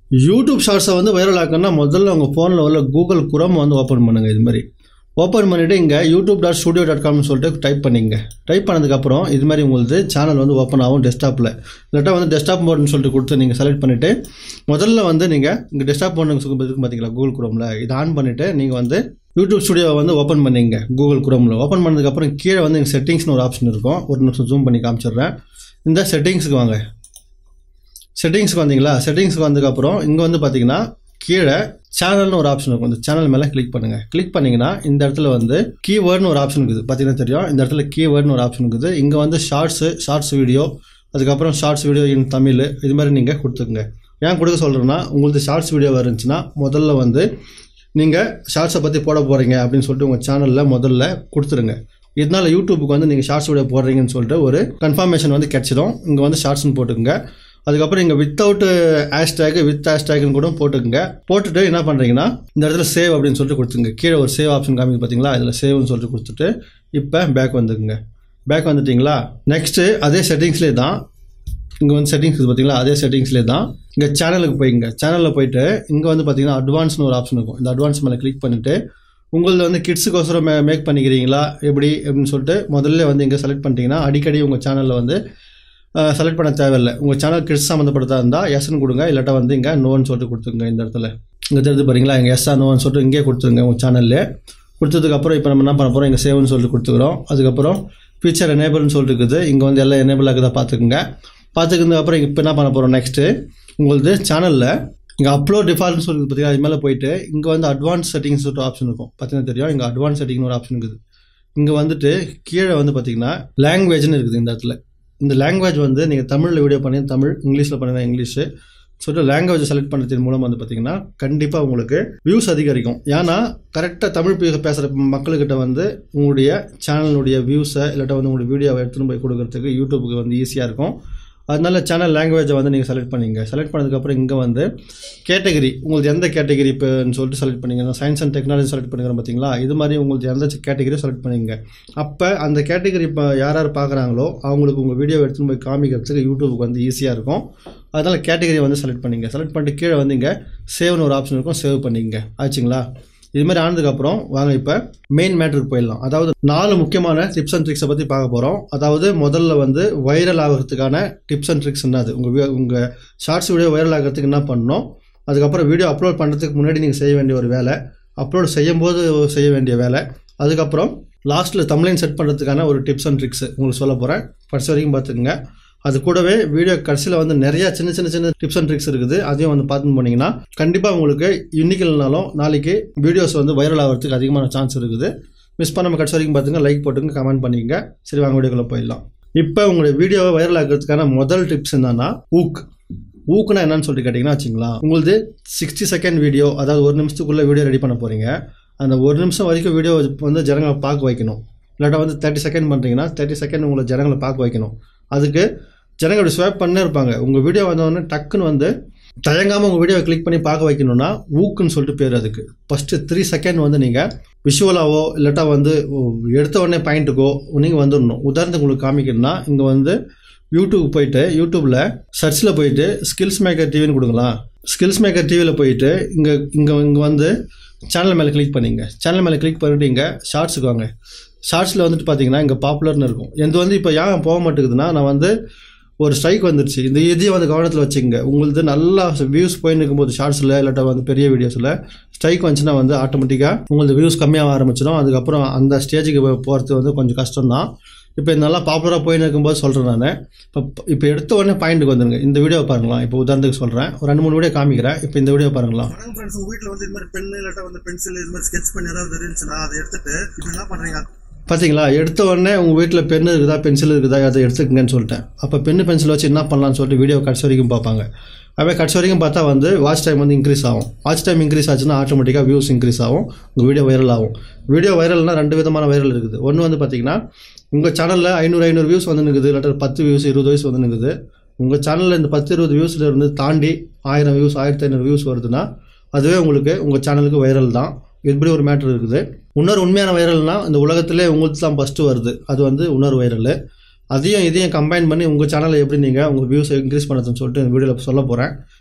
YouTube ஷார்ட்ஸை வந்து viral ஆக்கணும்னா முதல்ல உங்கள் ஃபோனில் உள்ள கூகுள் குரம் வந்து ஓப்பன் பண்ணுங்கள் இது மாதிரி ஓப்பன் பண்ணிவிட்டு இங்கே யூடியூப் டாட் ஸ்டுடியோ டாட் காம்னு சொல்லிட்டு டைப் பண்ணிங்க டைப் பண்ணதுக்கப்புறம் இது மாதிரி உங்களுக்கு சேனல் வந்து ஓப்பன் ஆகும் டெஸ்க்டாப்பில் இல்லாட்டா வந்து டெஸ்க்டாப் மோட்னு சொல்லிட்டு கொடுத்து நீங்கள் செலக்ட் பண்ணிவிட்டு முதல்ல வந்து நீங்கள் இங்கே டெஸ்க்டாப் மோட் இருக்கு பார்த்தீங்களா கூகுள் குரோமில் இதை ஆன் பண்ணிவிட்டு நீங்கள் வந்து யூடியூப் ஸ்டுடியோவை வந்து ஓப்பன் பண்ணிங்க கூகுள் குரோமில் ஓப்பன் பண்ணதுக்கப்புறம் கீழே வந்து இங்கே செட்டிங்ஸ்னு ஒரு ஆப்ஷன் இருக்கும் ஒரு நிமிஷம் ஜூம் பண்ணி காமிச்சிடுறேன் இந்த செட்டிங்ஸுக்கு வாங்க செட்டிங்ஸ்க்கு வந்தீங்களா செட்டிங்ஸ்க்கு வந்ததுக்கப்புறம் இங்கே வந்து பார்த்தீங்கன்னா கீழே சேனல்னு ஒரு ஆப்ஷன் இருக்கும் இந்த சேனல் மேலே கிளிக் பண்ணுங்கள் கிளிக் பண்ணிங்கன்னா இந்த இடத்துல வந்து கீவேர்ட்னு ஒரு ஆப்ஷன் இருக்குது பார்த்தீங்கன்னா தெரியும் இந்த இடத்துல கீவேர்ட்னு ஒரு ஆப்ஷன் இருக்குது இங்கே வந்து ஷார்ட்ஸு ஷார்ட்ஸ் வீடியோ அதுக்கப்புறம் ஷார்ட்ஸ் வீடியோ இன் தமிழ் இது மாதிரி நீங்கள் கொடுத்துக்குங்க ஏன் கொடுக்க சொல்கிறேன்னா உங்களுக்கு ஷார்ட்ஸ் வீடியோ இருந்துச்சுன்னா முதல்ல வந்து நீங்கள் ஷார்ட்ஸை பற்றி போட போகிறீங்க அப்படின்னு சொல்லிட்டு உங்கள் சேனலில் முதல்ல கொடுத்துருங்க இதனால யூடியூபுக்கு வந்து நீங்கள் ஷார்ட்ஸ் வீடியோ போடுறீங்கன்னு சொல்லிட்டு ஒரு கன்ஃபர்மேஷன் வந்து கிடச்சிடும் இங்கே வந்து ஷார்ட்ஸ்னு போட்டுக்கோங்க அதுக்கப்புறம் இங்கே வித்தவுட் ஹேஷ்டேக் வித் ஹேஷ்டேக்னு கூட போட்டுக்கோங்க போட்டுட்டு என்ன பண்ணுறீங்கன்னா இந்த இடத்துல சேவ் அப்படின்னு சொல்லிட்டு கொடுத்துங்க கீழே ஒரு சேவ் ஆப்ஷன் காமிக்கு பார்த்தீங்களா இதில் சேவ்னு சொல்லிட்டு கொடுத்துட்டு இப்போ பேக் வந்துக்குங்க பேக் வந்துட்டிங்களா நெக்ஸ்ட்டு அதே செட்டிங்ஸ்லேயே தான் இங்கே வந்து செட்டிங்ஸ் இருக்குது பார்த்தீங்களா அதே செட்டிங்ஸ்லேயே தான் இங்கே சேனலுக்கு போய்ங்க சேனலில் போயிட்டு இங்கே வந்து பார்த்தீங்கன்னா அட்வான்ஸ்னு ஒரு ஆப்ஷன் இருக்கும் இந்த அட்வான்ஸ் மேலே கிளிக் பண்ணிவிட்டு உங்களது வந்து கிட்ஸுக்கோசரம் மே மேக் பண்ணிக்கிறீங்களா எப்படி அப்படின்னு சொல்லிட்டு முதல்ல வந்து இங்கே செலக்ட் பண்ணிட்டீங்கன்னா அடிக்கடி உங்கள் சேனலில் வந்து செலக்ட் பண்ண தேவையில்லை உங்கள் சேனல் கிட்ஸ் சம்மந்தப்பட்டதா இருந்தால் எஸ்ன்னு கொடுங்க இல்லாட்டா வந்து இங்கே நோன்னு சொல்லிட்டு கொடுத்துருங்க இந்த இடத்துல இங்கே தெரிஞ்சு பாருங்களா இங்கே எஸ்ஸா நோன்னு சொல்லிட்டு இங்கே கொடுத்துருங்க உங்கள் சேனல்லே கொடுத்ததுக்கப்புறம் இப்போ நம்ம என்ன பண்ண போகிறோம் இங்கே சேவ்னு சொல்லிட்டு கொடுத்துக்கிறோம் அதுக்கப்புறம் ஃபீச்சர் எனேபிள்னு சொல்லிட்டு இருக்குது இங்கே வந்து எல்லாம் எனேபிள் ஆகுதா பார்த்துக்குங்க பார்த்துக்கிறதுக்கப்புறம் இப்போ என்ன பண்ண போகிறோம் நெக்ஸ்ட்டு உங்களது சேனலில் இங்கே அப்லோட் டிஃபால்ட்னு சொல்லி பார்த்தீங்கன்னா அது மேலே போயிட்டு இங்கே வந்து அட்வான்ஸ் செட்டிங்ஸ் சொல்லிட்டு ஆப்ஷன் இருக்கும் பார்த்தீங்கன்னா தெரியும் இங்கே அட்வான்ஸ் செட்டிங்னு ஒரு ஆப்ஷன் இருக்குது இங்கே வந்துட்டு கீழே வந்து பார்த்தீங்கன்னா லாங்குவேஜ்னு இருக்குது இந்த இடத்துல இந்த லாங்குவேஜ் வந்து நீங்கள் தமிழில் வீடியோ பண்ணி தமிழ் இங்கிலீஷில் பண்ணினா இங்கிலீஷு சொல்லிட்டு லாங்குவேஜ் செலக்ட் பண்ணுறதன் மூலம் வந்து பார்த்தீங்கன்னா கண்டிப்பாக உங்களுக்கு வியூஸ் அதிகரிக்கும் ஏன்னா கரெக்டாக தமிழ் பே- பேசுகிற மக்கள்கிட்ட வந்து உங்களுடைய சேனலுடைய வியூஸை இல்லாட்டா வந்து உங்களுடைய வீடியோவை எடுத்துகிட்டு போய் கொடுக்கறதுக்கு யூடியூபுக்கு வந்து ஈஸியாக இருக்கும் அதனால சேனல் லாங்குவேஜை வந்து நீங்கள் செலக்ட் பண்ணிங்க செலக்ட் பண்ணதுக்கப்புறம் இங்கே வந்து கேட்டகரி உங்களுக்கு எந்த கேட்டகரி இப்போன்னு சொல்லிட்டு செலக்ட் பண்ணிங்க சயின்ஸ் அண்ட் டெக்னாலஜி செலக்ட் பண்ணிக்கிறோம் பார்த்தீங்களா இது மாதிரி உங்களுக்கு எந்த கேட்டகரியும் செலக்ட் பண்ணிங்க அப்போ அந்த கேட்டகரி இப்போ யார் யார் பார்க்குறாங்களோ அவங்களுக்கு உங்கள் வீடியோ எடுத்துன்னு போய் காமிக்கிறதுக்கு யூடியூபுக்கு வந்து ஈஸியாக இருக்கும் அதனால் கேட்டகரி வந்து செலக்ட் பண்ணிங்க செலக்ட் பண்ணிட்டு கீழே வந்து இங்கே சேவ்னு ஒரு ஆப்ஷன் இருக்கும் சேவ் பண்ணிங்க ஆச்சுங்களா இது மாதிரி ஆனதுக்கப்புறம் வாங்க இப்போ மெயின் மேட்ருக்கு போயிடலாம் அதாவது நாலு முக்கியமான டிப்ஸ் அண்ட் ட்ரிக்ஸை பற்றி பார்க்க போகிறோம் அதாவது முதல்ல வந்து வைரல் ஆகிறதுக்கான டிப்ஸ் அண்ட் ட்ரிக்ஸ் என்னது உங்கள் உங்கள் ஷார்ட்ஸ் வீடியோ வைரல் ஆகிறதுக்கு என்ன பண்ணணும் அதுக்கப்புறம் வீடியோ அப்லோட் பண்ணுறதுக்கு முன்னாடி நீங்கள் செய்ய வேண்டிய ஒரு வேலை அப்லோட் செய்யும்போது செய்ய வேண்டிய வேலை அதுக்கப்புறம் லாஸ்ட்டில் தமிழைன் செட் பண்ணுறதுக்கான ஒரு டிப்ஸ் அண்ட் ட்ரிக்ஸ் உங்களுக்கு சொல்ல போகிறேன் கடைசி வரைக்கும் பார்த்துக்குங்க அது கூடவே வீடியோ கடைசியில் வந்து நிறைய சின்ன சின்ன சின்ன டிப்ஸ் அண்ட் ட்ரிக்ஸ் இருக்குது அதையும் வந்து பார்த்துன்னு போனீங்கன்னா கண்டிப்பாக உங்களுக்கு இன்னைக்கு இல்லைனாலும் நாளைக்கு வீடியோஸ் வந்து வைரல் ஆகிறதுக்கு அதிகமான சான்ஸ் இருக்குது மிஸ் பண்ணாம கடைசி வரைக்கும் பார்த்துங்க லைக் போட்டுங்க கமெண்ட் பண்ணிக்கங்க சரி வாங்க வீடியோக்குள்ளே போயிடலாம் இப்போ உங்களுடைய வீடியோவை வைரல் ஆகிறதுக்கான முதல் டிப்ஸ் என்னன்னா ஊக் ஊக்குனா என்னன்னு சொல்லிட்டு கேட்டிங்கன்னா வச்சுங்களா உங்களுக்கு சிக்ஸ்டி செகண்ட் வீடியோ அதாவது ஒரு நிமிஷத்துக்குள்ளே வீடியோ ரெடி பண்ண போகிறீங்க அந்த ஒரு நிமிஷம் வரைக்கும் வீடியோ வந்து ஜனங்களை பார்க்க வைக்கணும் இல்லாட்டா வந்து தேர்ட்டி செகண்ட் பண்ணுறீங்கன்னா தேர்ட்டி செகண்ட் உங்களை ஜனங்களை பார்க்க வைக்கணும் அதுக்கு ஜனங்க அப்படி ஸ்வைப் பண்ணே இருப்பாங்க உங்கள் வீடியோ வந்தோடனே டக்குன்னு வந்து தயங்காமல் உங்கள் வீடியோவை கிளிக் பண்ணி பார்க்க வைக்கணும்னா ஊக்குன்னு சொல்லிட்டு பேர் அதுக்கு ஃபஸ்ட்டு த்ரீ செகண்ட் வந்து நீங்கள் விஷுவலாவோ இல்லாட்டா வந்து எடுத்த உடனே பாயிண்ட்டுக்கோ நீங்கள் வந்துடணும் உதாரணத்துக்கு உங்களுக்கு காமிக்கணும்னா இங்கே வந்து யூடியூப் போயிட்டு யூடியூப்பில் சர்ச்சில் போயிட்டு ஸ்கில்ஸ் மேக்கர் டிவின்னு கொடுக்கலாம் ஸ்கில்ஸ் மேக்கர் டிவியில் போயிட்டு இங்கே இங்கே இங்கே வந்து சேனல் மேலே கிளிக் பண்ணிங்க சேனல் மேலே கிளிக் பண்ணிட்டு இங்கே ஷார்ட்ஸுக்கு வாங்க ஷார்ட்ஸில் வந்துட்டு பார்த்தீங்கன்னா இங்கே பாப்புலர்னு இருக்கும் இது வந்து இப்போ ஏன் போக மாட்டேங்குதுன்னா நான் வந்து ஒரு ஸ்ட்ரைக் வந்துருச்சு இந்த இதையும் வந்து கவனத்தில் வச்சுக்கோங்க உங்களுக்கு நல்லா வியூஸ் போயின்னு இருக்கும்போது ஷார்ட்ஸில் இல்லாட்டா வந்து பெரிய வீடியோஸில் ஸ்ட்ரைக் வந்துச்சுன்னா வந்து ஆட்டோமேட்டிக்காக உங்களுக்கு வியூஸ் கம்மியாக ஆரம்பிச்சிடும் அதுக்கப்புறம் அந்த ஸ்டேஜுக்கு போகிறது வந்து கொஞ்சம் கஷ்டம் தான் இப்போ இது நல்லா பாப்புலராக போயின்னு இருக்கும்போது சொல்கிறேன் நான் இப்போ இப்போ எடுத்த உடனே பாயிண்ட்டுக்கு வந்துருங்க இந்த வீடியோ பாருங்களேன் இப்போ உதாரணத்துக்கு சொல்கிறேன் ஒரு ரெண்டு மூணு வீடியோ காமிக்கிறேன் இப்போ இந்த வீடியோ பாருங்களா வணக்கம் ஃப்ரெண்ட்ஸ் உங்க வீட்ல வந்து இது மாதிரி பென் இல்லாட்டா வந்து பென்சில் இது மாதிரி ஸ்கெட்ச் பண்ணி ஏதாவது இருந்துச்சுன்னா அதை எடுத்துட்டு இப்போ என்ன பண்றீங்க பார்த்தீங்களா எடுத்த உடனே உங்கள் வீட்டில் பென் இருக்குதா பென்சில் இருக்குதா அதை எடுத்துக்கங்கன்னு சொல்லிட்டேன் அப்போ பென்னு பென்சில் வச்சு என்ன பண்ணலாம்னு சொல்லிட்டு வீடியோ கடைசி வரைக்கும் பார்ப்பாங்க அப்படியே கடைசி வரைக்கும் பார்த்தா வந்து வாட்ச் டைம் வந்து இன்க்ரீஸ் ஆகும் வாட்ச் டைம் இன்க்ரீஸ் ஆச்சுன்னா ஆட்டோமேட்டிக்காக வியூஸ் இன்க்ரீஸ் ஆகும் உங்கள் வீடியோ வைரல் ஆகும் வீடியோ வைரல்னால் ரெண்டு விதமான வைரல் இருக்குது ஒன்று வந்து பார்த்தீங்கன்னா உங்கள் சேனலில் ஐநூறு ஐநூறு வியூஸ் வந்து நிற்குது இல்லாட்டா பத்து வியூஸ் இருபது வியூஸ் வந்து நிற்குது உங்கள் சேனலில் இந்த பத்து இருபது வியூஸில் இருந்து தாண்டி ஆயிரம் வியூஸ் ஆயிரத்தி ஐநூறு வியூஸ் வருதுன்னா அதுவே உங்களுக்கு உங்கள் சேனலுக்கு வைரல் தான் இப்படி ஒரு மேட்ரு இருக்குது இன்னொரு உண்மையான வைரல்னா இந்த உலகத்திலே உங்களுக்கு தான் ஃபஸ்ட்டு வருது அது வந்து இன்னொரு வைரல் அதையும் இதையும் கம்பைன் பண்ணி உங்கள் சேனலை எப்படி நீங்கள் உங்கள் வியூஸை இன்க்ரீஸ் பண்ணுறதுன்னு சொல்லிட்டு இந்த வீடியோவில் சொல்ல போகிறேன்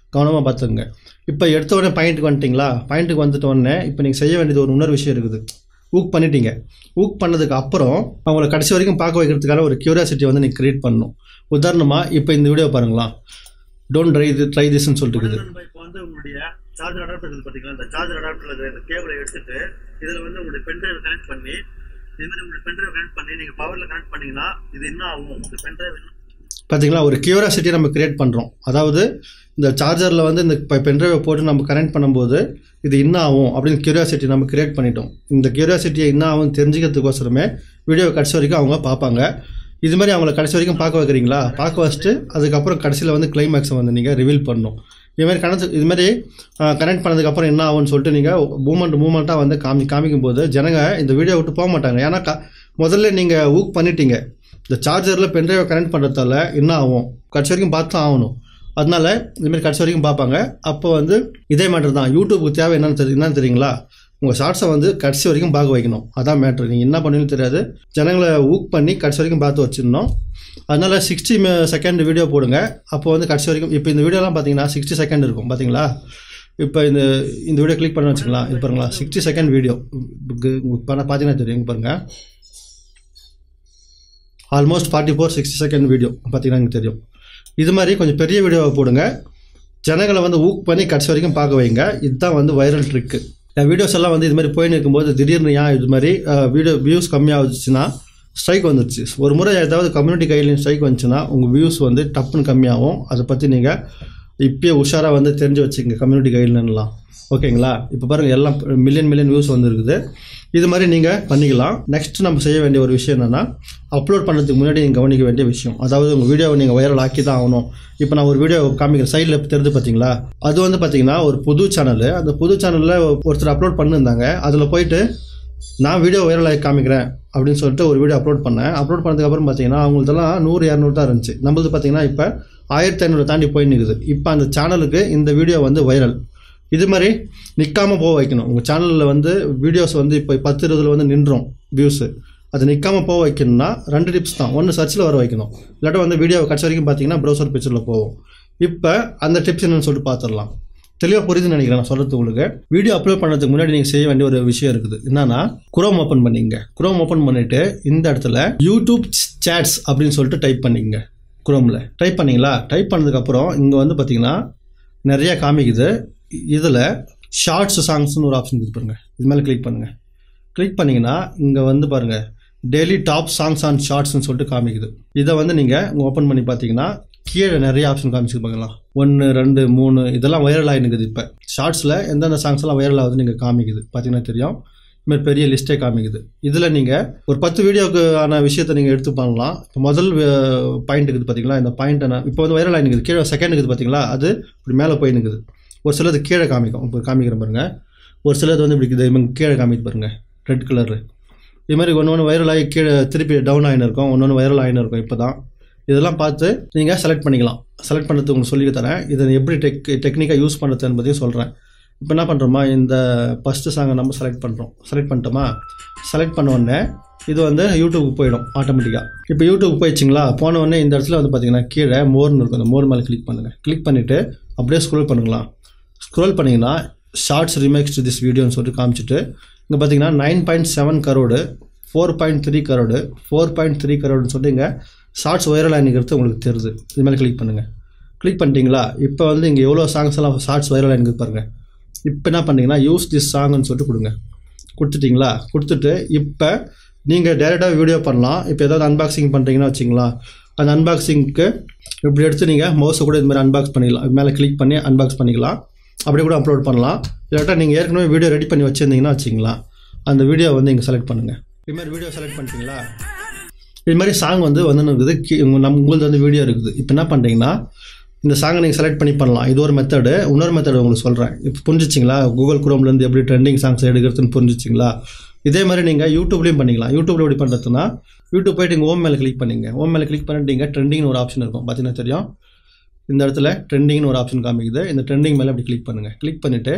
கவனமாக பார்த்துக்குங்க இப்போ எடுத்த உடனே பாயிண்ட்டுக்கு வந்துட்டிங்களா பாயிண்ட்டுக்கு வந்துட்ட உடனே இப்போ நீங்கள் செய்ய வேண்டியது ஒரு இன்னொரு விஷயம் இருக்குது ஊக் பண்ணிட்டீங்க ஊக் பண்ணதுக்கு அப்புறம் அவங்கள கடைசி வரைக்கும் பார்க்க வைக்கிறதுக்கான ஒரு கியூரியாசிட்டி வந்து நீங்கள் கிரியேட் பண்ணணும் உதாரணமாக இப்போ இந்த வீடியோ பாருங்களா டோன்ட் ட்ரை இது ட்ரை திஸ்ன்னு சொல்லிட்டு இருக்குது நம்ம இப்போ வந்து உங்களுடைய சார்ஜர் அடாப்டர் இருக்குது பார்த்தீங்களா இந்த சார்ஜர் அடாப்டர்ல இருக்கிற இந்த கேபிளை எடுத்துட்டு இதில் வந்து உங்களுடைய பென்ட்ரைவ் கனெக்ட் பண்ணி இதே மாதிரி உங்களுடைய பென்ட்ரைவ் கனெக்ட் பண்ணி நீங்கள் பவரில் கனெக்ட் பண்ணீங்கன்னா இது என்ன ஆகும் இந்த பென்ட்ரைவ் என்ன பார்த்தீங்களா ஒரு கியூரியாசிட்டி நம்ம கிரியேட் பண்ணுறோம் அதாவது இந்த சார்ஜரில் வந்து இந்த இப்போ பென்ட்ரைவை போட்டு நம்ம கனெக்ட் பண்ணும்போது இது என்ன ஆகும் அப்படின்னு கியூரியாசிட்டி நம்ம கிரியேட் பண்ணிட்டோம் இந்த கியூரியாசிட்டியை என்ன ஆகும் தெரிஞ்சுக்கிறதுக்கோசரமே வீடியோ கடைசி வரைக்கும் அவங்க பார்ப்பாங்க இது மாதிரி அவங்கள கடைசி வரைக்கும் பார்க்க வைக்கிறீங்களா பார்க்க வச்சுட்டு அதுக்கப்புறம் கடைசியில் வந்து கிளைமேக்ஸை வந்து நீங்கள் ரிவீல் பண்ணணும் இது மாதிரி கணக்கு இது மாதிரி கனெக்ட் பண்ணதுக்கப்புறம் என்ன ஆகும்னு சொல்லிட்டு நீங்கள் மூமெண்ட் மூமெண்ட்டாக வந்து காமி காமிக்கும் போது ஜனங்க இந்த வீடியோ விட்டு போக மாட்டாங்க ஏன்னா க முதல்ல நீங்கள் ஊக் பண்ணிட்டீங்க இந்த சார்ஜரில் பென்ட்ரைவை கனெக்ட் பண்ணுறதால என்ன ஆகும் கடைசி வரைக்கும் பார்த்து தான் ஆகணும் அதனால இதுமாரி கடைசி வரைக்கும் பார்ப்பாங்க அப்போ வந்து இதே மேட்ரு தான் யூடியூபுக்கு தேவை என்னன்னு தெரி என்னன்னு தெரியுங்களா உங்கள் ஷார்ட்ஸை வந்து கடைசி வரைக்கும் பார்க்க வைக்கணும் அதான் மேட்ரு நீங்கள் என்ன பண்ணுவீங்கன்னு தெரியாது ஜனங்களை ஊக் பண்ணி கடைசி வரைக்கும் பார்த்து வச்சிடணும் அதனால சிக்ஸ்டி செகண்ட் வீடியோ போடுங்க அப்போ வந்து கடைசி வரைக்கும் இப்போ இந்த வீடியோலாம் பார்த்தீங்கன்னா சிக்ஸ்டி செகண்ட் இருக்கும் பார்த்தீங்களா இப்போ இந்த இந்த வீடியோ கிளிக் பண்ண வச்சுக்கலாம் இது பாருங்களா சிக்ஸ்டி செகண்ட் வீடியோ பண்ண பார்த்தீங்கன்னா தெரியும் இங்க பாருங்க almost forty four sixty second video பார்த்தீங்கன்னா எனக்கு தெரியும் இது மாதிரி கொஞ்சம் பெரிய வீடியோவை போடுங்க ஜனங்களை வந்து ஊக் பண்ணி கடைசி வரைக்கும் பார்க்க வைங்க இதுதான் வந்து வைரல் ட்ரிக்கு வீடியோஸ் எல்லாம் வந்து இது மாதிரி போயின்னு இருக்கும்போது திடீர்னு ஏன் இது மாதிரி வீடியோ வியூஸ் கம்மியாகுச்சுன்னா ஸ்ட்ரைக் வந்துருச்சு ஒரு முறை ஏதாவது கம்யூனிட்டி கைட்லைன் ஸ்ட்ரைக் வந்துச்சுன்னா உங்கள் வியூஸ் வந்து டப்புன்னு கம்மியாகும் அதை பற்றி நீங்கள் இப்பயே உஷாராக வந்து தெரிஞ்சு வச்சுக்கங்க கம்யூனிட்டி கைட்லைன்லாம் ஓகேங்களா இப்போ பாருங்கள் எல்லாம் மில்லியன் மில்லியன் வியூஸ் வந்துருக்குது இது மாதிரி நீங்கள் பண்ணிக்கலாம் நெக்ஸ்ட் நம்ம செய்ய வேண்டிய ஒரு விஷயம் என்னென்னா அப்லோட் பண்ணுறதுக்கு முன்னாடி நீங்கள் கவனிக்க வேண்டிய விஷயம் அதாவது உங்கள் வீடியோவை நீங்கள் வைரல் ஆக்கி தான் ஆகணும் இப்போ நான் ஒரு வீடியோ காமிக்கிறேன் சைடில் தெரிஞ்சு பார்த்தீங்களா அது வந்து பார்த்தீங்கன்னா ஒரு புது சேனல் அந்த புது சேனலில் ஒருத்தர் அப்லோட் பண்ணியிருந்தாங்க அதில் போயிட்டு நான் வீடியோ வைரல் ஆகி காமிக்கிறேன் அப்படின்னு சொல்லிட்டு ஒரு வீடியோ அப்லோட் பண்ணேன் அப்லோட் பண்ணதுக்கப்புறம் பார்த்தீங்கன்னா அவங்களுதெல்லாம் நூறு இரநூறு தான் இருந்துச்சு நம்மளது பார்த்தீங்கன்னா இப்போ ஆயிரத்தி ஐநூறு தாண்டி போய் நிற்குது இப்போ அந்த சேனலுக்கு இந்த வீடியோ வந்து வைரல் இது மாதிரி நிற்காம போக வைக்கணும் உங்கள் சேனலில் வந்து வீடியோஸ் வந்து இப்போ பத்து இருபதுல வந்து நின்றோம் வியூஸு அது நிற்காம போக வைக்கணும்னா ரெண்டு டிப்ஸ் தான் ஒன்று சர்ச்சில் வர வைக்கணும் இல்லாட்டா வந்து வீடியோ கடைசி வரைக்கும் பார்த்தீங்கன்னா ப்ரௌசர் பிக்சரில் போகும் இப்போ அந்த டிப்ஸ் என்னன்னு சொல்லிட்டு பார்த்துடலாம் தெளிவாக புரியுதுன்னு நினைக்கிறேன் நான் சொல்கிறது உங்களுக்கு வீடியோ அப்லோட் பண்ணுறதுக்கு முன்னாடி நீங்கள் செய்ய வேண்டிய ஒரு விஷயம் இருக்குது என்னன்னா குரோம் ஓப்பன் பண்ணிங்க குரோம் ஓப்பன் பண்ணிவிட்டு இந்த இடத்துல யூடியூப் சேட்ஸ் அப்படின்னு சொல்லிட்டு டைப் பண்ணிங்க குரோமில் டைப் பண்ணீங்களா டைப் பண்ணதுக்கப்புறம் இங்கே வந்து பார்த்தீங்கன்னா நிறையா காமிக்குது இதில் ஷார்ட்ஸ் சாங்ஸ்னு ஒரு ஆப்ஷன் இருக்குது பாருங்க இது மேலே கிளிக் பண்ணுங்கள் கிளிக் பண்ணிங்கன்னா இங்கே வந்து பாருங்கள் டெய்லி டாப் சாங்ஸ் ஆன் ஷார்ட்ஸ்னு சொல்லிட்டு காமிக்குது இதை வந்து நீங்கள் ஓப்பன் பண்ணி பார்த்தீங்கன்னா கீழே நிறைய ஆப்ஷன் காமிச்சு பார்க்கலாம் ஒன்று ரெண்டு மூணு இதெல்லாம் வைரல் ஆகினுக்குது இப்போ ஷார்ட்ஸில் எந்தெந்த சாங்ஸ் எல்லாம் வைரல் ஆகுது நீங்கள் காமிக்குது பார்த்தீங்கன்னா தெரியும் இதுமாதிரி பெரிய லிஸ்ட்டே காமிக்குது இதில் நீங்கள் ஒரு பத்து வீடியோக்கு ஆன விஷயத்தை நீங்கள் எடுத்து பண்ணலாம் இப்போ முதல் பாயிண்ட் இருக்குது பார்த்தீங்களா இந்த பாயிண்ட் இப்போ வந்து வைரல் ஆகினுக்குது கீழே செகண்ட் இருக்குது பார்த்தீங்களா அது இப்படி மேலே போய் நிற்குது ஒரு சிலது கீழே காமிக்கும் இப்போ காமிக்கிறேன் பாருங்க ஒரு சிலது வந்து இப்படி இது கீழே காமிக்கு பாருங்க ரெட் கலரு இது மாதிரி ஒன்று ஒன்று வைரல் ஆகி கீழே திருப்பி டவுன் ஆகின்னு இருக்கும் ஒன்று ஒன்று வைரல் ஆகின்னு இருக்கும் இப்போ தான் இதெல்லாம் பார்த்து நீங்கள் செலக்ட் பண்ணிக்கலாம் செலக்ட் பண்ணுறது உங்களுக்கு சொல்லி தரேன் இதை எப்படி டெக் டெக்னிக்காக யூஸ் பண்ணுறது என்பதையும் சொல்கிறேன் இப்போ என்ன பண்ணுறோமா இந்த ஃபஸ்ட்டு சாங்கை நம்ம செலக்ட் பண்ணுறோம் செலக்ட் பண்ணிட்டோமா செலக்ட் பண்ண உடனே இது வந்து யூடியூபுக்கு போயிடும் ஆட்டோமேட்டிக்காக இப்போ யூடியூப் போயிடுச்சிங்களா போன உடனே இந்த இடத்துல வந்து பார்த்தீங்கன்னா கீழே மோர்னு இருக்கும் அந்த மோர் மேலே கிளிக் பண்ணுங்கள் கிளிக் பண்ணிவிட்டு அப்படியே ஸ்க்ரோல் பண்ணுங்களா ஸ்க்ரோல் பண்ணிங்கன்னா ஷார்ட்ஸ் ரிமேக்ஸ் டு திஸ் வீடியோன்னு சொல்லிட்டு காமிச்சிட்டு இங்கே பார்த்தீங்கன்னா nine point seven crore four point three crore four point three கரோடுன்னு சொல்லிட்டு இங்கே ஷார்ட்ஸ் வைரல் ஆகிக்கிறது உங்களுக்கு தெரியுது இது மேலே கிளிக் பண்ணுங்கள் கிளிக் பண்ணிட்டீங்களா இப்போ வந்து இங்கே எவ்வளோ சாங்ஸ் எல்லாம் ஷார்ட்ஸ் வைரல் ஆகிருக்கு பாருங்கள் இப்போ என்ன பண்ணீங்கன்னா யூஸ் திஸ் சாங்னு சொல்லிட்டு கொடுங்க கொடுத்துட்டிங்களா கொடுத்துட்டு இப்போ நீங்கள் டேரெக்டாக வீடியோ பண்ணலாம் இப்போ ஏதாவது அன்பாக்சிங் பண்ணுறீங்கன்னா வச்சிங்களா அந்த அன்பாக்சிங்க்கு இப்படி எடுத்து நீங்கள் மவுஸை கூட இது மாதிரி அன்பாக்ஸ் பண்ணிக்கலாம் இது மேலே கிளிக் பண்ணி அன்பாக்ஸ் பண்ணிக்கலாம் அப்படியே கூட அப்லோட் பண்ணலாம் இல்லாட்டா நீங்கள் ஏற்கனவே வீடியோ ரெடி பண்ணி வச்சுருந்தீங்கன்னா வச்சிங்களா அந்த வீடியோ வந்து இங்கே செலக்ட் பண்ணுங்கள் இது மாதிரி வீடியோ செலக்ட் பண்ணிட்டீங்களா இது மாதிரி சாங் வந்து வந்து இருக்குது கீ- உங்க- நம்ம உங்களது வந்து வீடியோ இருக்குது இப்போ என்ன பண்ணுறீங்கன்னா இந்த சாங்கை நீங்கள் செலக்ட் பண்ணி பண்ணலாம் இது ஒரு மெத்தடு இன்னொரு மெத்தடு உங்களுக்கு சொல்கிறேன் இப்போ புரிஞ்சிச்சிங்களா கூகுள் குரோம்லேருந்து எப்படி ட்ரெண்டிங் சாங்ஸ் எடுக்கிறதுன்னு புரிஞ்சிச்சிங்களா இதே மாதிரி நீங்கள் யூடியூப்லேயும் பண்ணிக்கலாம் யூடியூப்ல எப்படி பண்ணுறதுன்னா யூடியூப் போயிட்டு இங்கே ஓம் மேலே கிளிக் பண்ணிங்க ஓம் மேலே கிளிக் பண்ணிட்டீங்க ட்ரெண்டிங்னு ஒரு ஆப்ஷன் இருக்கும் பார்த்தீங்கன்னா தெரியும் இந்த இடத்துல ட்ரெண்டிங்னு ஒரு ஆப்ஷன் காமிக்குது இந்த ட்ரெண்டிங் மேலே அப்படி கிளிக் பண்ணுங்கள் கிளிக் பண்ணிவிட்டு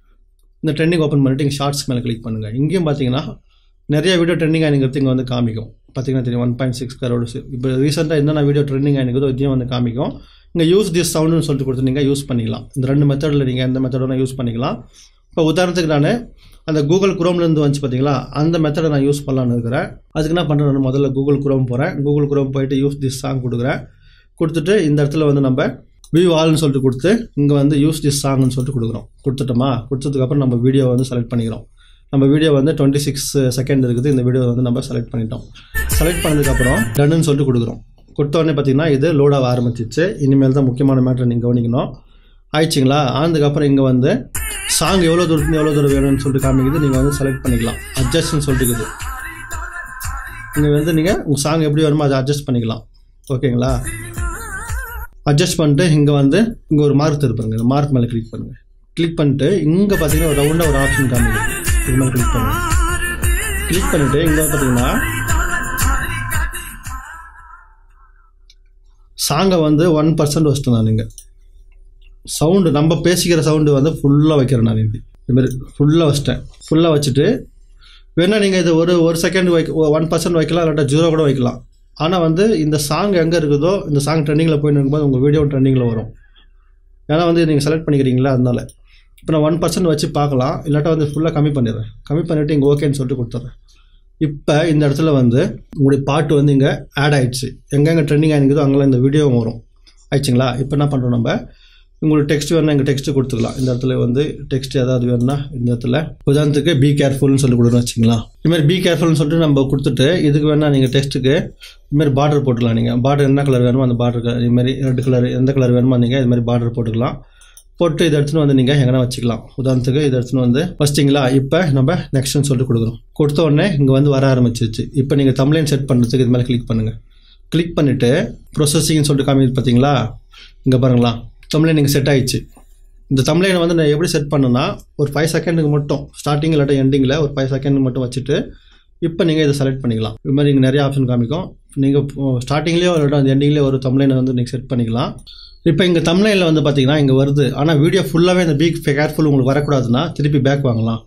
இந்த ட்ரெண்டிங் ஓப்பன் பண்ணிட்டு இங்கே ஷார்ட்ஸ் மேலே கிளிக் பண்ணுங்கள் இங்கேயும் பார்த்தீங்கன்னா நிறைய வீடியோ ட்ரெண்டிங் ஆகிங்கிறது இங்கே வந்து காமிக்கும் பார்த்தீங்கன்னா தெரியும் ஒன் பாயிண்ட் சிக்ஸ் கரோடு இப்போ ரீசெண்டாக என்னென்ன வீடியோ ட்ரெண்டிங் ஆகிருக்குதோ இதையும் வந்து காமிக்கும் இங்கே யூஸ் திஸ் சவுண்டுன்னு சொல்லிட்டு கொடுத்து நீங்கள் யூஸ் பண்ணிக்கலாம் இந்த ரெண்டு மெத்தடில் நீங்கள் எந்த மெத்தடோட யூஸ் பண்ணிக்கலாம் இப்போ உதாரணத்துக்கு நான் அந்த கூகுள் குரோம்லேருந்து வந்துச்சு பார்த்தீங்களா அந்த மெத்தடை நான் யூஸ் பண்ணலான்னு இருக்கிறேன் அதுக்கு என்ன பண்ணுறேன் நான் முதல்ல கூகுள் குரோம் போகிறேன் கூகுள் குரோம் போயிட்டு யூஸ் திஸ் சாங் கொடுக்குறேன் கொடுத்துட்டு இந்த இடத்துல வந்து நம்ம வியூ ஆல்னு சொல்லிட்டு கொடுத்து இங்கே வந்து யூஸ் திஸ் சாங்னு சொல்லிட்டு கொடுக்குறோம் கொடுத்துட்டோமா கொடுத்ததுக்கப்புறம் நம்ம வீடியோ வந்து செலக்ட் பண்ணிக்கிறோம் நம்ம வீடியோ வந்து டுவெண்ட்டி சிக்ஸ் செகண்ட் இருக்குது இந்த வீடியோ வந்து நம்ம செலக்ட் பண்ணிட்டோம் செலக்ட் பண்ணதுக்கப்புறம் டன்னுன்னு சொல்லிட்டு கொடுக்குறோம் கொடுத்த உடனே பார்த்தீங்கன்னா இது லோட் ஆக ஆரம்பிச்சிச்சு இனிமேல் தான் முக்கியமான மேட்ரு நீங்கள் கவனிக்கணும் ஆயிடுச்சிங்களா ஆனதுக்கப்புறம் இங்கே வந்து சாங் எவ்வளோ தூரத்துக்கு எவ்வளோ தூரம் வேணும்னு சொல்லிட்டு காமிக்குது நீங்கள் வந்து செலக்ட் பண்ணிக்கலாம் அட்ஜஸ்ட்னு சொல்லிட்டு இருக்குது இங்கே வந்து நீங்கள் உங்கள் சாங் எப்படி வருமோ அதை அட்ஜஸ்ட் பண்ணிக்கலாம் ஓகேங்களா அட்ஜஸ்ட் பண்ணிட்டு இங்கே வந்து இங்கே ஒரு மார்க் திருப்புங்க இந்த மார்க் மேலே கிளிக் பண்ணுங்கள் கிளிக் பண்ணிட்டு இங்கே பார்த்தீங்கன்னா ஒரு ரவுண்டாக ஒரு ஆப்ஷன் காமிக்குது இது மேலே கிளிக் பண்ணுங்க கிளிக் பண்ணிவிட்டு இங்கே பார்த்தீங்கன்னா சாங்கை வந்து ஒன் பர்சன்ட் வச்சிட்டேன் நான் இங்கே சவுண்டு நம்ம பேசிக்கிற சவுண்டு வந்து ஃபுல்லாக வைக்கிறேன் நான் இப்படி இதுமாரி ஃபுல்லாக வச்சிட்டேன் ஃபுல்லாக வச்சுட்டு வேணா நீங்கள் இது ஒரு ஒரு செகண்ட் வைக்க ஒன் பர்சன்ட் வைக்கலாம் இல்லாட்டா ஜீரோ கூட வைக்கலாம் ஆனால் வந்து இந்த சாங் எங்கே இருக்குதோ இந்த சாங் ட்ரெண்டிங்கில் போயிட்டு இருக்கும்போது உங்கள் வீடியோ ட்ரெண்டிங்கில் வரும் ஏன்னா வந்து நீங்கள் செலக்ட் பண்ணிக்கிறீங்களா அதனால இப்போ நான் ஒன் பர்சன்ட் வச்சு பார்க்கலாம் இல்லாட்டா வந்து ஃபுல்லாக கம்மி பண்ணிடுறேன் கம்மி பண்ணிவிட்டு இங்கே ஓகேன்னு சொல்லிட்டு கொடுத்துட்றேன் இப்போ இந்த இடத்துல வந்து உங்களுடைய பாட்டு வந்து இங்கே ஆட் ஆயிடுச்சு எங்கெங்கே ட்ரெண்டிங் ஆகிருக்குதோ அங்கெல்லாம் இந்த வீடியோவும் வரும் ஆயிடுச்சுங்களா இப்போ என்ன பண்ணுறோம் நம்ம உங்களுக்கு டெக்ஸ்ட் வேணும்னா இங்கே டெக்ஸ்ட் கொடுத்துக்கலாம் இந்த இடத்துல வந்து டெக்ஸ்ட் ஏதாவது வேணும்னா இந்த இடத்துல உதாரணத்துக்கு பி கேர்ஃபுல்னு சொல்லி கொடுக்கணும் வச்சுக்கலாம் இதுமாதிரி பி கேர்ஃபுல்னு சொல்லிட்டு நம்ம கொடுத்துட்டு இதுக்கு வேணால் நீங்கள் டெக்ஸ்ட்டுக்கு இதுமாதிரி பார்டர் போட்டுக்கலாம் நீங்கள் பார்டர் என்ன கலர் வேணுமோ அந்த பார்டர் இதுமாதிரி ரெட் கலர் எந்த கலர் வேணுமோ நீங்கள் இதுமாதிரி பார்டர் போட்டுக்கலாம் போட்டு இதை எடுத்துன்னு வந்து நீங்கள் எங்கன்னா வச்சுக்கலாம் உதாரணத்துக்கு இதை எடுத்துன்னு வந்து வச்சிட்டிங்களா இப்போ நம்ம நெக்ஸ்ட்னு சொல்லிட்டு கொடுக்குறோம் கொடுத்த உடனே இங்கே வந்து வர ஆரம்பிச்சிருச்சு இப்போ நீங்கள் தம்ப்ளைன் செட் பண்ணுறதுக்கு இது மேலே கிளிக் பண்ணுங்கள் கிளிக் பண்ணிவிட்டு ப்ரொசஸிங்னு சொல்லிட்டு காமிக்குது பார்த்தீங்களா இங்கே பாருங்களா தம்ப்ளைன் நீங்கள் செட் ஆயிடுச்சு இந்த தம்ப்ளைனை வந்து நான் எப்படி செட் பண்ணேன்னா ஒரு ஃபைவ் செகண்டுக்கு மட்டும் ஸ்டார்டிங் இல்லாட்ட எண்டிங்கில் ஒரு ஃபைவ் செகண்ட் மட்டும் வச்சுட்டு இப்போ நீங்கள் இதை செலக்ட் பண்ணிக்கலாம் இது மாதிரி இங்கே நிறைய ஆப்ஷன் காமிக்கும் நீங்கள் ஸ்டார்டிங்லேயோ இல்லாட்டா அந்த எண்டிங்லேயே ஒரு தம்ப்ளைனை வந்து நீங்கள் செட் பண்ணிக்கலாம் இப்போ இங்கே தமிழ்நிலையில் வந்து பார்த்தீங்கன்னா இங்கே வருது ஆனால் வீடியோ ஃபுல்லாகவே இந்த பீக் கேர்ஃபுல் உங்களுக்கு வரக்கூடாதுன்னா திருப்பி பேக் வாங்கலாம்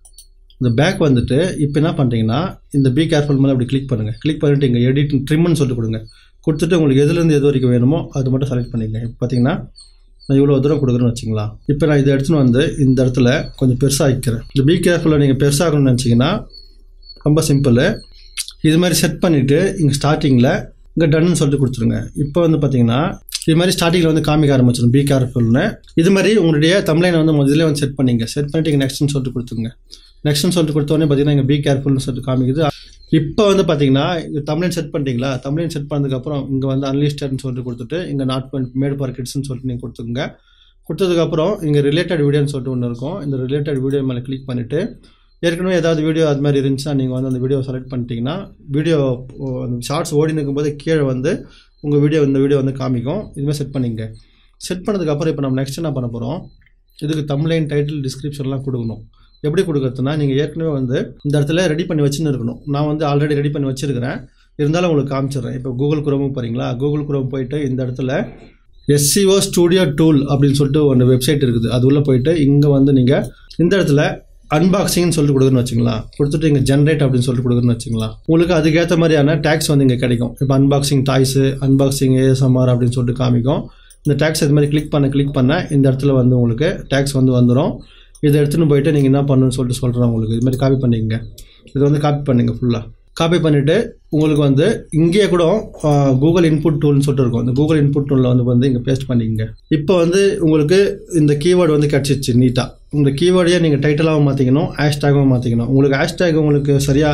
இந்த பேக் வந்துட்டு இப்போ என்ன பண்ணுறீங்கன்னா இந்த பி கேர்ஃபுல் மேலே அப்படி கிளிக் பண்ணுங்கள் கிளிக் பண்ணிட்டு இங்கே எடிட் ட்ரிம்னு சொல்லிட்டு கொடுங்க கொடுத்துட்டு உங்களுக்கு எதுலேருந்து எது வரைக்கும் வேணுமோ அது மட்டும் செலக்ட் பண்ணிக்கங்க இப்போ பார்த்தீங்கன்னா நான் இவ்வளோ தூரம் கொடுக்குறேன்னு வச்சுங்களா இப்போ நான் இதை எடுத்துன்னு வந்து இந்த இடத்துல கொஞ்சம் பெருசாக வைக்கிறேன் இந்த பி கேர்ஃபுல்லை நீங்கள் பெருசாகணும்னு நினச்சிங்கன்னா ரொம்ப சிம்பிள் இது மாதிரி செட் பண்ணிவிட்டு இங்கே ஸ்டார்டிங்கில் இங்கே டன்னு சொல்லிட்டு கொடுத்துருங்க இப்போ வந்து பார்த்தீங்கன்னா இது மாதிரி ஸ்டார்டிங்கில் வந்து காமிக்க ஆரம்பிச்சிடும் பி கேர்ஃபுல்னு இது மாதிரி உங்களுடைய தமிழனை வந்து முதல்ல வந்து செட் பண்ணிங்க செட் பண்ணிட்டு இங்கே நெக்ஸ்ட்னு சொல்லிட்டு கொடுத்துருங்க நெக்ஸ்ட்னு சொல்லிட்டு கொடுத்தோடனே பார்த்தீங்கன்னா இங்கே பி கேர்ஃபுல்னு சொல்லிட்டு காமிக்குது இப்போ வந்து பார்த்தீங்கன்னா இங்கே தமிழன் செட் பண்ணிட்டீங்களா தமிழன் செட் பண்ணதுக்கப்புறம் இங்கே வந்து அன்லிஸ்டட்னு சொல்லிட்டு கொடுத்துட்டு இங்கே நாட் மேட் ஃபார் கிட்ஸ்னு சொல்லிட்டு நீங்கள் கொடுத்துருங்க கொடுத்ததுக்கப்புறம் இங்கே ரிலேட்டட் வீடியோன்னு சொல்லிட்டு ஒன்று இருக்கும் இந்த ரிலேட்டட் வீடியோ மேலே கிளிக் பண்ணிவிட்டு ஏற்கனவே ஏதாவது வீடியோ அது மாதிரி இருந்துச்சுன்னா நீங்கள் வந்து அந்த வீடியோ செலக்ட் பண்ணிட்டீங்கன்னா வீடியோ அந்த ஷார்ட்ஸ் ஓடி இருக்கும்போது கீழே வந்து உங்கள் வீடியோ இந்த வீடியோ வந்து காமிக்கும் இதுமாதிரி செட் பண்ணிங்க செட் பண்ணதுக்கப்புறம் இப்போ நம்ம நெக்ஸ்ட் என்ன பண்ண போகிறோம் இதுக்கு தமிழ்லைன் டைட்டில் டிஸ்கிரிப்ஷன்லாம் கொடுக்கணும் எப்படி கொடுக்குறதுனா நீங்கள் ஏற்கனவே வந்து இந்த இடத்துல ரெடி பண்ணி வச்சுன்னு இருக்கணும் நான் வந்து ஆல்ரெடி ரெடி பண்ணி வச்சுருக்கிறேன் இருந்தாலும் உங்களுக்கு காமிச்சிடுறேன் இப்போ கூகுள் குரோமுக்கு போகிறீங்களா கூகுள் குரோம் போயிட்டு இந்த இடத்துல எஸ்சிஓ ஸ்டூடியோ டூல் அப்படின்னு சொல்லிட்டு ஒன்று வெப்சைட் இருக்குது அது உள்ளே போயிட்டு இங்கே வந்து நீங்கள் இந்த இடத்துல அன்பாக்சிங்னு சொல்லிட்டு கொடுக்குறேன்னு வச்சுங்களா கொடுத்துட்டு இங்கே ஜென்ரேட் அப்படின்னு சொல்லிட்டு கொடுக்குறேன்னு வச்சுங்களா உங்களுக்கு அதுக்கேற்ற மாதிரியான டேக்ஸ் வந்து இங்கே கிடைக்கும் இப்போ அன்பாக்சிங் டாய்ஸு அன்பாக்சிங் ஏஎஸ்எம்ஆர் அப்படின்னு சொல்லிட்டு காமிக்கும் இந்த டேக்ஸ் இது மாதிரி கிளிக் பண்ண கிளிக் பண்ண இந்த இடத்துல வந்து உங்களுக்கு டேக்ஸ் வந்து வந்துடும் இதை எடுத்துன்னு போயிட்டு நீங்கள் என்ன பண்ணணும்னு சொல்லிட்டு சொல்கிறேன் உங்களுக்கு இது மாதிரி காப்பி பண்ணிக்கங்க இது வந்து காப்பி பண்ணுங்க ஃபுல்லாக காப்பி பண்ணிவிட்டு உங்களுக்கு வந்து இங்கேயே கூட கூகுள் இன்புட் டூல்னு சொல்லிட்டு இருக்கும் இந்த கூகுள் இன்புட் டூலில் வந்து வந்து இங்கே பேஸ்ட் பண்ணிக்கங்க இப்போ வந்து உங்களுக்கு இந்த கீவேர்டு வந்து கிடச்சிச்சு நீட்டாக இந்த கீவேர்டையே நீங்கள் டைட்டிலாகவும் மாற்றிக்கணும் ஹேஷ்டேகாகவும் மாற்றிக்கணும் உங்களுக்கு ஹேஷ்டேக் உங்களுக்கு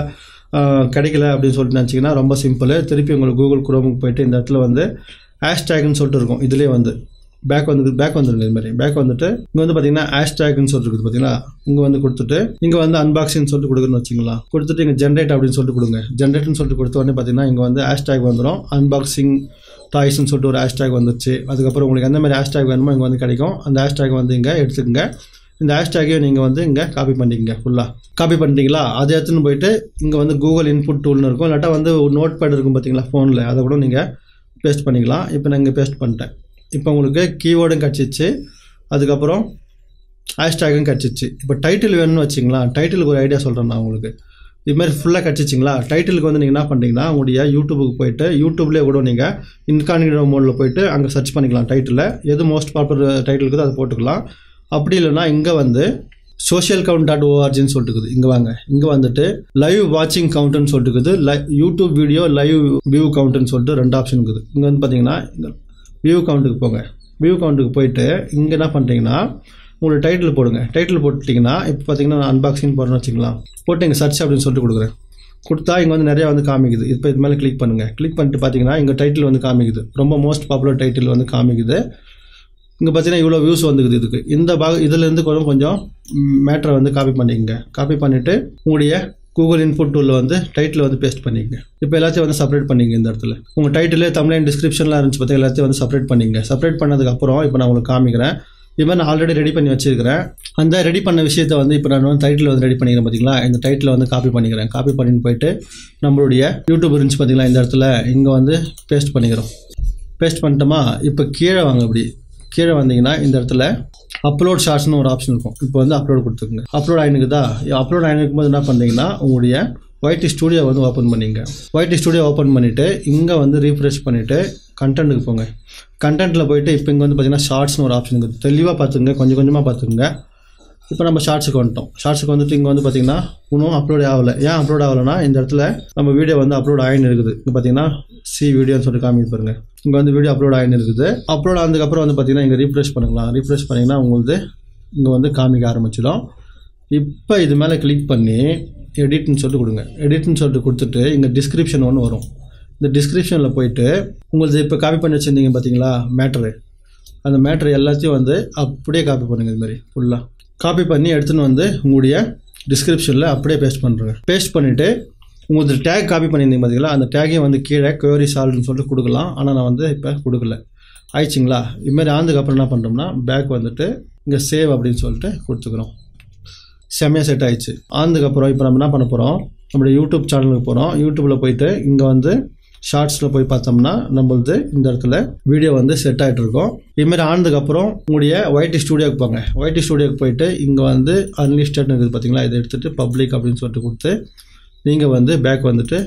சரியாக கிடைக்கல அப்படின்னு சொல்லிட்டு நினச்சிங்கன்னா ரொம்ப சிம்பிள் திருப்பி உங்களுக்கு கூகுள் குரோமுக்கு போயிட்டு இந்த இடத்துல வந்து ஹேஷ்டேக்னு சொல்லிட்டு இருக்கும் இதுலேயே வந்து பேக் வந்து பேக் வந்துருங்க இது மாதிரி பேக் வந்துட்டு இங்கே வந்து பார்த்தீங்கன்னா ஹேஷ்டேக்னு சொல்லிட்டு இருக்குது பார்த்தீங்களா இங்கே வந்து கொடுத்துட்டு இங்கே வந்து அன்பாக்சிங் சொல்லிட்டு கொடுக்குன்னு வச்சிங்களா கொடுத்துட்டு இங்கே ஜென்ரேட் அப்படின்னு சொல்லிட்டு கொடுங்க ஜென்ரேட்னு சொல்லிட்டு கொடுத்த உடனே பார்த்தீங்கன்னா இங்கே வந்து ஹேஷ்டேக் வந்துடும் அன்பாக்சிங் டாய்ஸ்னு சொல்லிட்டு ஒரு ஹேஷ்டேக் வந்துச்சு அதுக்கப்புறம் உங்களுக்கு எந்த மாதிரி ஹேஷ்டேக் வேணுமோ இங்கே வந்து கிடைக்கும் அந்த ஹேஷ்டேக் வந்து இங்கே எடுத்துக்கங்க இந்த ஹேஷ்டேக்கையும் நீங்கள் வந்து இங்கே காப்பி பண்ணிக்கங்க ஃபுல்லாக காப்பி பண்ணிட்டீங்களா அதை எடுத்துன்னு போயிட்டு இங்கே வந்து கூகுள் இன்புட் டூல்னு இருக்கும் இல்லாட்டா வந்து ஒரு நோட் பேட் இருக்கும் பார்த்தீங்களா ஃபோனில் அதை கூட நீங்கள் பேஸ்ட் பண்ணிக்கலாம் இப்போ நான் இங்கே பேஸ்ட் பண்ணிட்டேன் இப்போ உங்களுக்கு கீவேர்டும் கிடச்சிச்சு அதுக்கப்புறம் ஹேஷ்டேகும் கிடச்சிச்சு இப்போ டைட்டில் வேணும்னு வச்சிங்களா டைட்டிலுக்கு ஒரு ஐடியா சொல்கிறேன் நான் உங்களுக்கு இது மாதிரி ஃபுல்லாக கிடச்சிச்சிங்களா டைட்டிலுக்கு வந்து நீங்கள் என்ன பண்ணுறீங்கன்னா உங்களுடைய யூடியூபுக்கு போயிட்டு யூடியூப்லேயே கூட நீங்கள் இன்கானிடோ மோடில் போயிட்டு அங்கே சர்ச் பண்ணிக்கலாம் டைட்டில் எது மோஸ்ட் பாப்புலர் டைட்டில் இருக்குதோ அதை போட்டுக்கலாம் அப்படி இல்லைன்னா இங்கே வந்து சோஷியல் கவுண்ட் டாட் ஓஆர்ஜின்னு சொல்லிட்டு இருக்குது இங்கே வாங்க இங்கே வந்துட்டு லைவ் வாட்சிங் கவுண்ட்னு சொல்லிட்டு இருக்குது லை யூடியூப் வீடியோ லைவ் வியூ கவுண்ட்னு சொல்லிட்டு ரெண்டு ஆப்ஷன் இருக்குது இங்கே வந்து பார்த்தீங்கன்னா வியூ கவுண்ட்டுக்கு போங்க வியூ கவுண்ட்டுக்கு போயிட்டு இங்கே என்ன பண்ணுறீங்கன்னா உங்களுக்கு டைட்டில் போடுங்க டைட்டில் போட்டுட்டிங்கன்னா இப்போ பார்த்தீங்கன்னா நான் அன்பாக்சிங் போடுறேன்னு வச்சுக்கலாம் போட்டு இங்கே சர்ச் அப்படின்னு சொல்லிட்டு கொடுக்குறேன் கொடுத்தா இங்கே வந்து நிறையா வந்து காமிக்குது இப்போ இது மேலே கிளிக் பண்ணுங்கள் கிளிக் பண்ணிட்டு பார்த்தீங்கன்னா இங்கே டைட்டில் வந்து காமிக்குது ரொம்ப மோஸ்ட் பாப்புலர் டைட்டில் வந்து காமிக்குது இங்கே பார்த்தீங்கன்னா இவ்வளோ வியூஸ் வந்துக்குது இதுக்கு இந்த பாக இதுலேருந்து கொஞ்சம் கொஞ்சம் மேட்ரை வந்து காப்பி பண்ணிக்கங்க காப்பி பண்ணிவிட்டு உங்களுடைய கூகுள் இன்புட் டூலில் வந்து டைட்டில் வந்து பேஸ்ட் பண்ணிக்கங்க இப்போ எல்லாத்தையும் வந்து செப்பரேட் பண்ணிங்க இந்த இடத்துல உங்கள் டைட்டில் தமிழ் டிஸ்கிரிப்ஷன்லாம் இருந்துச்சு பார்த்தா எல்லாத்தையும் வந்து செப்பரேட் பண்ணிங்க செப்பரேட் பண்ணதுக்கப்புறம் இப்போ நான் உங்களுக்கு காமிக்கிறேன் இது மாதிரி நான் ஆல்ரெடி ரெடி பண்ணி வச்சிருக்கிறேன் அந்த ரெடி பண்ண விஷயத்தை வந்து இப்போ நான் வந்து டைட்டில் வந்து ரெடி பண்ணிக்கிறேன் பார்த்தீங்களா இந்த டைட்டில் வந்து காப்பி பண்ணிக்கிறேன் காப்பி பண்ணிட்டு போயிட்டு நம்மளுடைய யூடியூப் இருந்துச்சு பார்த்தீங்களா இந்த இடத்துல இங்கே வந்து பேஸ்ட் பண்ணிக்கிறோம் பேஸ்ட் பண்ணிட்டோமா இப்போ கீழே வாங்க அப்படி கீழே வந்தீங்கன்னா இந்த இடத்துல அப்லோட் ஷார்ட்ஸ்னு ஒரு ஆப்ஷன் இருக்கும் இப்போ வந்து அப்லோட் கொடுத்துக்குங்க அப்லோட் ஆகினுக்குதா அப்லோட் ஆகினுக்கும் போது என்ன பண்ணுறீங்கன்னா உங்களுடைய ஒய்டி ஸ்டூடியோ வந்து ஓப்பன் பண்ணிங்க ஒய்டி ஸ்டூடியோ ஓப்பன் பண்ணிவிட்டு இங்கே வந்து ரீஃப்ரெஷ் பண்ணிவிட்டு கண்டென்ட்டுக்கு போங்க கண்டென்ட்டில் போயிட்டு இப்போ இங்கே வந்து பார்த்தீங்கன்னா ஷார்ட்ஸ்னு ஒரு ஆப்ஷன் இருக்குது தெளிவாக பார்த்துங்க கொஞ்சம் கொஞ்சமாக பார்த்துக்குங்க இப்போ நம்ம ஷார்ட்ஸுக்கு வந்துட்டோம் ஷார்ட்ஸுக்கு வந்துட்டு இங்கே வந்து பார்த்தீங்கன்னா இன்னும் அப்லோட் ஆகலை ஏன் அப்லோட் ஆகலைன்னா இந்த இடத்துல நம்ம வீடியோ வந்து அப்லோட் ஆகின்னு இருக்குது இங்கே பார்த்தீங்கன்னா சி வீடியோன்னு சொல்லிட்டு காமிக்க பாருங்க இங்கே வந்து வீடியோ அப்லோட் ஆகின்னு இருக்குது அப்லோட் ஆனதுக்கப்புறம் வந்து பார்த்தீங்கன்னா இங்கே ரீஃப்ரெஷ் பண்ணுங்களா ரீஃப்ரெஷ் பண்ணிங்கன்னா உங்களுக்கு இங்கே வந்து காமிக்க ஆரம்பிச்சிடும் இப்போ இது மேலே கிளிக் பண்ணி எடிட்னு சொல்லிட்டு கொடுங்க எடிட்னு சொல்லிட்டு கொடுத்துட்டு இங்கே டிஸ்கிரிப்ஷன் ஒன்று வரும் இந்த டிஸ்கிரிப்ஷனில் போயிட்டு உங்களுக்கு இப்போ காப்பி பண்ணி வச்சுருந்தீங்க பார்த்தீங்களா மேட்ரு அந்த மேட்ரு எல்லாத்தையும் வந்து அப்படியே காப்பி பண்ணுங்க இது மாதிரி ஃபுல்லாக காப்பி பண்ணி எடுத்துன்னு வந்து உங்களுடைய டிஸ்கிரிப்ஷனில் அப்படியே பேஸ்ட் பண்ணுறேங்க பேஸ்ட் பண்ணிவிட்டு உங்களுக்கு டேக் காப்பி பண்ணியிருந்தீங்க பார்த்தீங்களா அந்த டேகையும் வந்து கீழே query சால்வ்னு சொல்லிட்டு கொடுக்கலாம் ஆனால் நான் வந்து இப்போ கொடுக்கல ஆயிடுச்சிங்களா இதுமாரி ஆனதுக்கப்புறம் என்ன பண்ணுறோம்னா பேக் வந்துட்டு இங்கே சேவ் அப்படின்னு சொல்லிட்டு கொடுத்துக்கிறோம் செம்மையாக செட் ஆயிடுச்சு ஆனதுக்கப்புறம் இப்போ நம்ம என்ன பண்ண போகிறோம் நம்மளுடைய யூடியூப் சேனலுக்கு போகிறோம் யூடியூப்பில் போயிட்டு இங்கே வந்து ஷார்ட்ஸில் போய் பார்த்தோம்னா நம்மளது இந்த இடத்துல வீடியோ வந்து செட் ஆகிட்டு இருக்கும் இதுமாரி ஆனதுக்கப்புறம் உங்களுடைய ஒய்டி ஸ்டூடியோக்கு போங்க ஒய்டி ஸ்டூடியோக்கு போயிட்டு இங்கே வந்து அன்லிஸ்டட் இருக்குது பார்த்தீங்களா இதை எடுத்துகிட்டு பப்ளிக் அப்படின்னு சொல்லிட்டு கொடுத்து நீங்கள் வந்து பேக் வந்துட்டு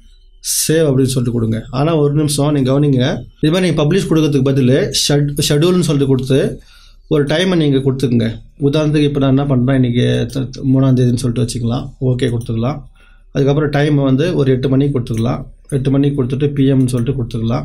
சேவ் அப்படின்னு சொல்லிட்டு கொடுங்க ஆனால் ஒரு நிமிஷம் நீங்கள் கவனிங்க இது மாதிரி நீங்கள் பப்ளிஷ் கொடுக்கறதுக்கு பதில் ஷட் ஷெடியூல்னு சொல்லிட்டு கொடுத்து ஒரு டைமை நீங்கள் கொடுத்துக்குங்க உதாரணத்துக்கு இப்போ நான் என்ன பண்ணுறேன் இன்றைக்கி மூணாம் தேதின்னு சொல்லிட்டு வச்சுக்கலாம் ஓகே கொடுத்துக்கலாம் அதுக்கப்புறம் டைம் வந்து ஒரு எட்டு மணிக்கு கொடுத்துக்கலாம் எட்டு மணிக்கு கொடுத்துட்டு பிஎம்னு சொல்லிட்டு கொடுத்துக்கலாம்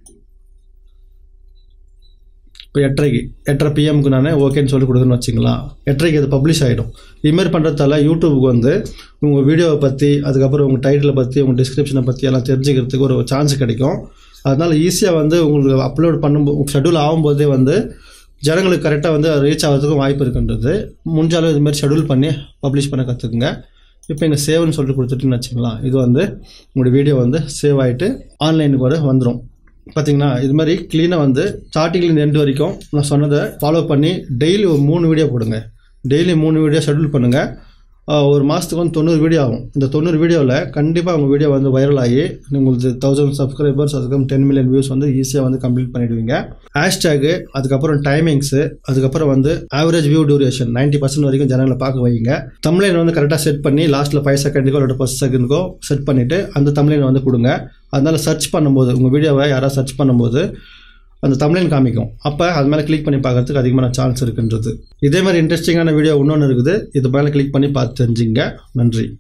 இப்போ எட்டரைக்கு எட்டரை பிஎம்க்கு நான் ஓகேன்னு சொல்லி கொடுக்குறேன்னு வச்சுங்களேன் எட்டரைக்கு அது பப்ளிஷ் ஆகிடும் இதுமாரி பண்ணுறதால யூடியூபுக்கு வந்து உங்கள் வீடியோவை பற்றி அதுக்கப்புறம் உங்கள் டைட்டிலை பற்றி உங்கள் டிஸ்கிரிப்ஷனை பற்றி எல்லாம் தெரிஞ்சுக்கிறதுக்கு ஒரு சான்ஸ் கிடைக்கும் அதனால் ஈஸியாக வந்து உங்களுக்கு அப்லோட் பண்ணும்போது ஷெடியூல் ஆகும்போதே வந்து ஜனங்களுக்கு கரெக்டாக வந்து ரீச் ஆகிறதுக்கும் வாய்ப்பு இருக்குன்றது முடிஞ்சாலும் இதுமாரி ஷெடியூல் பண்ணி பப்ளிஷ் பண்ண கற்றுக்குங்க இப்போ இங்கே சேவ்னு சொல்லிட்டு கொடுத்துட்டுன்னு வச்சுக்கலாம் இது வந்து உங்களுடைய வீடியோ வந்து சேவ் ஆகிட்டு ஆன்லைனுக்கு வர வந்துடும் பார்த்தீங்கன்னா இது மாதிரி க்ளீனாக வந்து ஸ்டார்டிங்லேருந்து எண்டு வரைக்கும் நான் சொன்னதை ஃபாலோ பண்ணி டெய்லி ஒரு மூணு வீடியோ போடுங்க டெய்லி மூணு வீடியோ ஷெட்யூல் பண்ணுங்கள் ஒரு மாதத்துக்கு வந்து தொண்ணூறு வீடியோ ஆகும் இந்த தொண்ணூறு வீடியோவில் கண்டிப்பாக உங்கள் வீடியோ வந்து வைரல் ஆகி உங்களுக்கு தௌசண்ட் சப்ஸ்கிரைபர்ஸ் அதுக்கப்புறம் டென் மில்லியன் வியூஸ் வந்து ஈஸியாக வந்து கம்ப்ளீட் பண்ணிடுவீங்க ஹேஷ்டேகு அதுக்கப்புறம் டைமிங்ஸு அதுக்கப்புறம் வந்து average view duration ninety percent வரைக்கும் ஜனங்களை பார்க்க வைங்க தமிழன் வந்து கரெக்டாக செட் பண்ணி லாஸ்ட்டில் ஃபைவ் செகண்டுக்கோ இல்லை ஃபஸ்ட் செகண்டுக்கோ செட் பண்ணிவிட்டு அந்த தமிழனை வந்து கொடுங்க அதனால் சர்ச் பண்ணும்போது உங்கள் வீடியோவை யாராவது சர்ச் பண்ணும்போது அந்த தமிழன் காமிக்கும் அப்போ அது மேலே கிளிக் பண்ணி பார்க்கறதுக்கு அதிகமான சான்ஸ் இருக்குன்றது இதே மாதிரி இன்ட்ரெஸ்டிங்கான வீடியோ இன்னொன்று இருக்குது இது மேலே கிளிக் பண்ணி பார்த்து தெரிஞ்சுங்க நன்றி